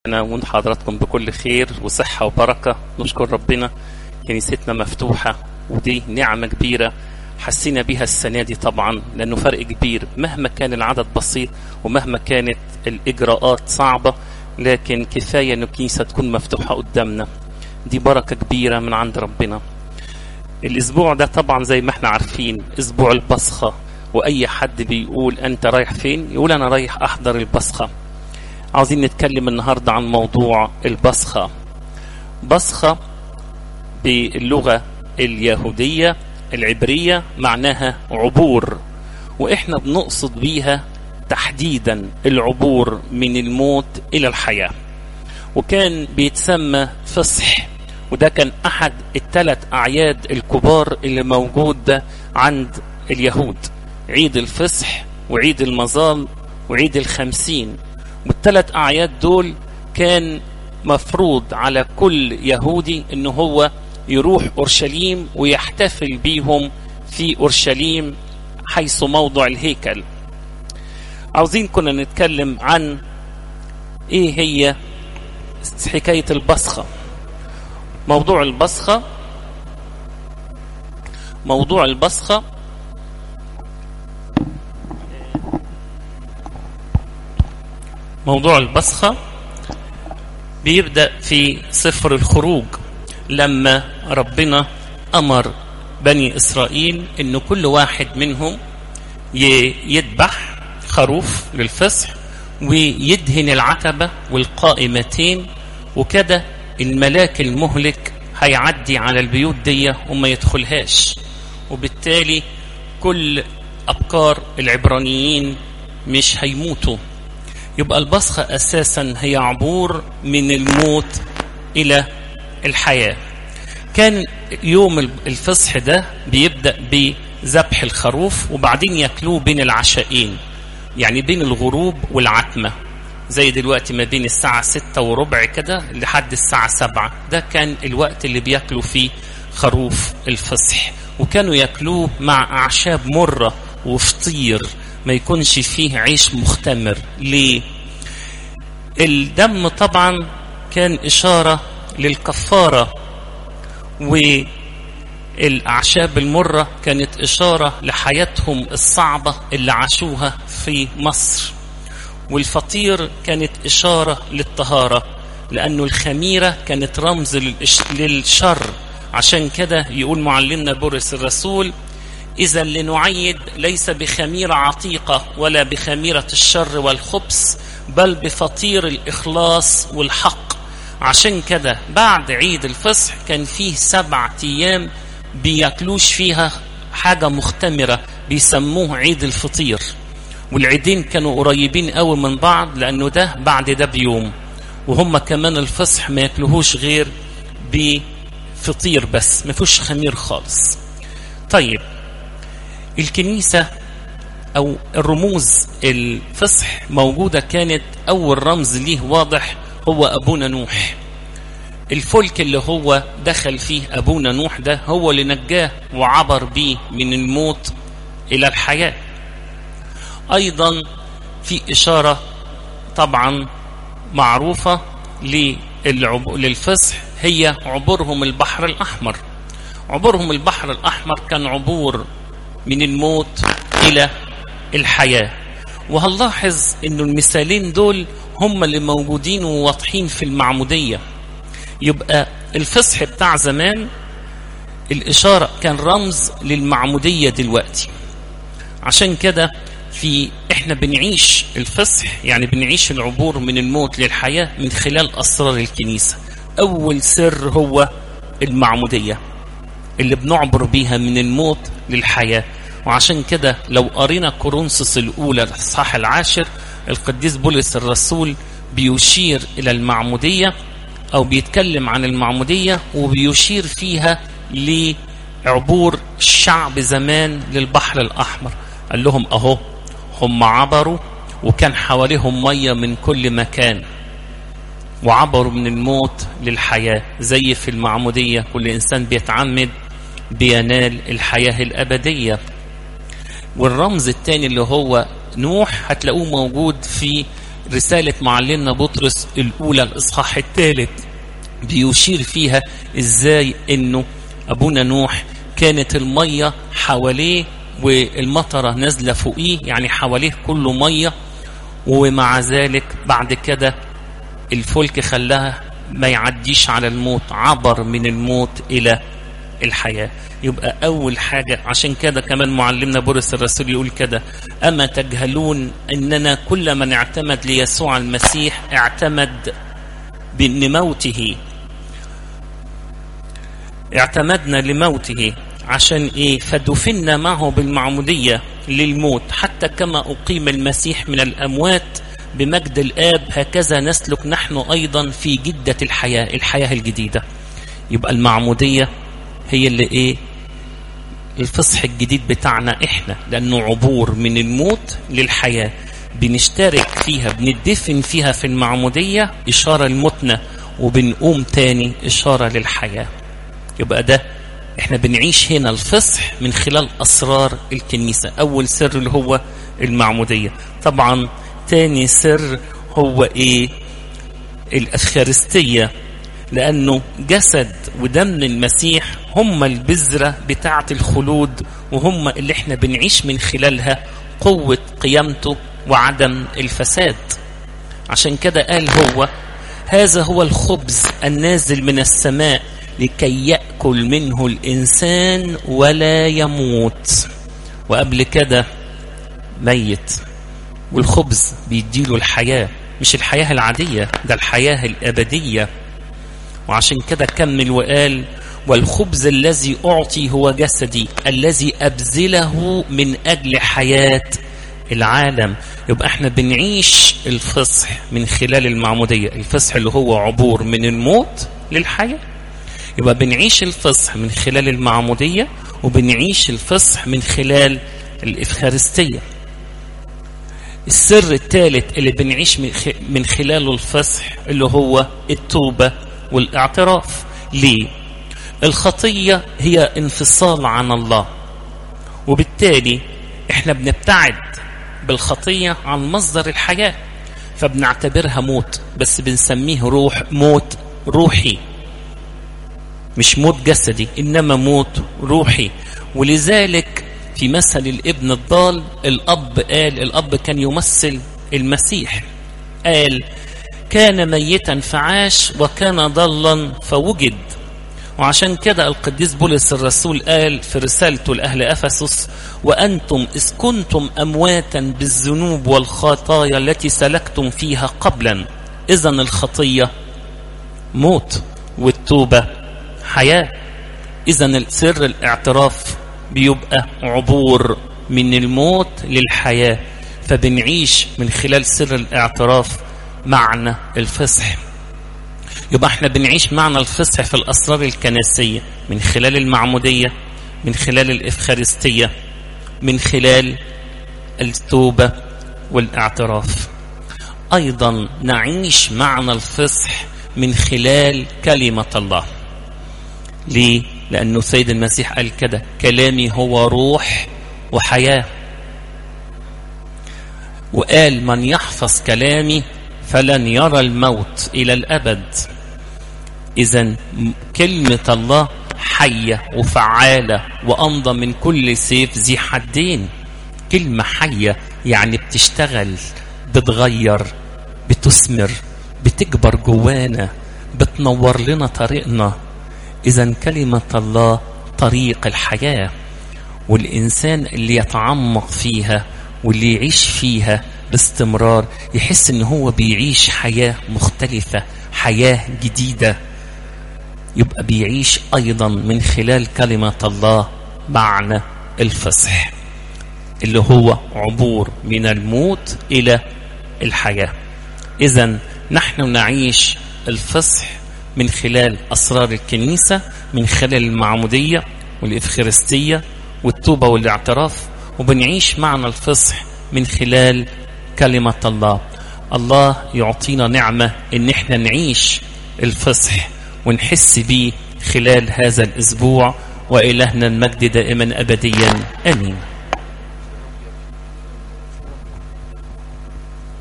أنا وأنت حضراتكم بكل خير وصحة وبركة نشكر ربنا كنيستنا مفتوحة ودي نعمة كبيرة حسينا بيها السنة دي طبعا لأنه فرق كبير مهما كان العدد بسيط ومهما كانت الإجراءات صعبة لكن كفاية أن الكنيسة تكون مفتوحة قدامنا دي بركة كبيرة من عند ربنا الأسبوع ده طبعا زي ما احنا عارفين أسبوع البصخة وأي حد بيقول أنت رايح فين يقول أنا رايح أحضر البصخة عاوزين نتكلم النهاردة عن موضوع البصخة بصخة باللغة اليهودية العبرية معناها عبور وإحنا بنقصد بيها تحديدا العبور من الموت إلى الحياة وكان بيتسمى فصح وده كان أحد الثلاث أعياد الكبار اللي موجود عند اليهود عيد الفصح وعيد المظال وعيد الخمسين والثلاث أعياد دول كان مفروض على كل يهودي ان هو يروح اورشليم ويحتفل بيهم في اورشليم حيث موضع الهيكل عاوزين كنا نتكلم عن ايه هي حكايه البصخه موضوع البصخه موضوع البصخه موضوع البصخه بيبدأ في سفر الخروج لما ربنا أمر بني إسرائيل إن كل واحد منهم يذبح خروف للفصح ويدهن العتبة والقائمتين وكده الملاك المهلك هيعدي على البيوت دي وما يدخلهاش وبالتالي كل أبكار العبرانيين مش هيموتوا يبقى البصخة أساسا هي عبور من الموت إلى الحياة كان يوم الفصح ده بيبدأ بذبح الخروف وبعدين ياكلوه بين العشاءين يعني بين الغروب والعتمة زي دلوقتي ما بين الساعة ستة وربع كده لحد الساعة سبعة ده كان الوقت اللي بياكلوا فيه خروف الفصح وكانوا ياكلوه مع أعشاب مرة وفطير ما يكونش فيه عيش مختمر ليه الدم طبعا كان إشارة للكفارة والأعشاب المرة كانت إشارة لحياتهم الصعبة اللي عاشوها في مصر والفطير كانت إشارة للطهارة لأنه الخميرة كانت رمز للشر عشان كده يقول معلمنا بولس الرسول إذا لنعيد ليس بخميرة عتيقة ولا بخميرة الشر والخبث بل بفطير الإخلاص والحق عشان كده بعد عيد الفصح كان فيه سبع أيام بياكلوش فيها حاجة مختمرة بيسموه عيد الفطير والعيدين كانوا قريبين قوي من بعض لأنه ده بعد ده بيوم وهم كمان الفصح ما ياكلوهوش غير بفطير بس ما فيهوش خمير خالص طيب الكنيسة أو الرموز الفصح موجودة كانت أول رمز ليه واضح هو أبونا نوح الفلك اللي هو دخل فيه أبونا نوح ده هو اللي نجاه وعبر بيه من الموت إلى الحياة أيضا في إشارة طبعا معروفة للفصح هي عبورهم البحر الأحمر عبورهم البحر الأحمر كان عبور من الموت إلى الحياة وهنلاحظ أن المثالين دول هم اللي موجودين وواضحين في المعمودية يبقى الفصح بتاع زمان الإشارة كان رمز للمعمودية دلوقتي عشان كده في احنا بنعيش الفصح يعني بنعيش العبور من الموت للحياة من خلال أسرار الكنيسة أول سر هو المعمودية اللي بنعبر بيها من الموت للحياة وعشان كده لو قرينا كورنثوس الأولى الإصحاح العاشر القديس بولس الرسول بيشير إلى المعمودية أو بيتكلم عن المعمودية وبيشير فيها لعبور الشعب زمان للبحر الأحمر قال لهم أهو هم عبروا وكان حواليهم مية من كل مكان وعبروا من الموت للحياة زي في المعمودية كل إنسان بيتعمد بينال الحياة الأبدية والرمز الثاني اللي هو نوح هتلاقوه موجود في رسالة معلمنا بطرس الأولى الإصحاح الثالث بيشير فيها إزاي إنه أبونا نوح كانت المية حواليه والمطرة نازلة فوقيه يعني حواليه كله مية ومع ذلك بعد كده الفلك خلاها ما يعديش على الموت عبر من الموت إلى الحياة يبقى أول حاجة عشان كده كمان معلمنا بولس الرسول يقول كده أما تجهلون أننا كل من اعتمد ليسوع المسيح اعتمد بأن موته اعتمدنا لموته عشان ايه فدفنا معه بالمعمودية للموت حتى كما أقيم المسيح من الأموات بمجد الآب هكذا نسلك نحن أيضا في جدة الحياة الحياة الجديدة يبقى المعمودية هي اللي ايه الفصح الجديد بتاعنا احنا لانه عبور من الموت للحياة بنشترك فيها بندفن فيها في المعمودية اشارة لموتنا وبنقوم تاني اشارة للحياة يبقى ده احنا بنعيش هنا الفصح من خلال اسرار الكنيسة اول سر اللي هو المعمودية طبعا تاني سر هو ايه الافخارستية لأنه جسد ودم المسيح هم البذرة بتاعة الخلود وهم اللي احنا بنعيش من خلالها قوة قيامته وعدم الفساد عشان كده قال هو هذا هو الخبز النازل من السماء لكي يأكل منه الإنسان ولا يموت وقبل كده ميت والخبز بيديله الحياة مش الحياة العادية ده الحياة الأبدية وعشان كده كمل وقال والخبز الذي أعطي هو جسدي الذي أبذله من أجل حياة العالم يبقى احنا بنعيش الفصح من خلال المعمودية الفصح اللي هو عبور من الموت للحياة يبقى بنعيش الفصح من خلال المعمودية وبنعيش الفصح من خلال الإفخارستية السر الثالث اللي بنعيش من خلاله الفصح اللي هو التوبة والاعتراف ليه الخطية هي انفصال عن الله وبالتالي احنا بنبتعد بالخطية عن مصدر الحياة فبنعتبرها موت بس بنسميه روح موت روحي مش موت جسدي إنما موت روحي ولذلك في مثل الابن الضال الأب قال الأب كان يمثل المسيح قال كان ميتا فعاش وكان ضلا فوجد وعشان كده القديس بولس الرسول قال في رسالته لأهل أفسس وأنتم إذ كنتم أمواتا بالذنوب والخطايا التي سلكتم فيها قبلا إذا الخطية موت والتوبة حياة إذا سر الاعتراف بيبقى عبور من الموت للحياة فبنعيش من خلال سر الاعتراف معنى الفصح يبقى احنا بنعيش معنى الفصح في الأسرار الكنسية من خلال المعمودية من خلال الإفخارستية من خلال التوبة والاعتراف أيضا نعيش معنى الفصح من خلال كلمة الله ليه؟ لأنه سيد المسيح قال كده كلامي هو روح وحياة وقال من يحفظ كلامي فلن يرى الموت إلى الأبد إذا كلمة الله حية وفعالة وأمضى من كل سيف ذي حدين كلمة حية يعني بتشتغل بتغير بتثمر بتكبر جوانا بتنور لنا طريقنا إذا كلمة الله طريق الحياة والإنسان اللي يتعمق فيها واللي يعيش فيها باستمرار يحس ان هو بيعيش حياة مختلفة حياة جديدة يبقى بيعيش ايضا من خلال كلمة الله معنى الفصح اللي هو عبور من الموت الى الحياة اذا نحن نعيش الفصح من خلال اسرار الكنيسة من خلال المعمودية والافخارستية والتوبة والاعتراف وبنعيش معنى الفصح من خلال كلمة الله الله يعطينا نعمة ان احنا نعيش الفصح ونحس بيه خلال هذا الاسبوع والهنا المجد دائما ابديا امين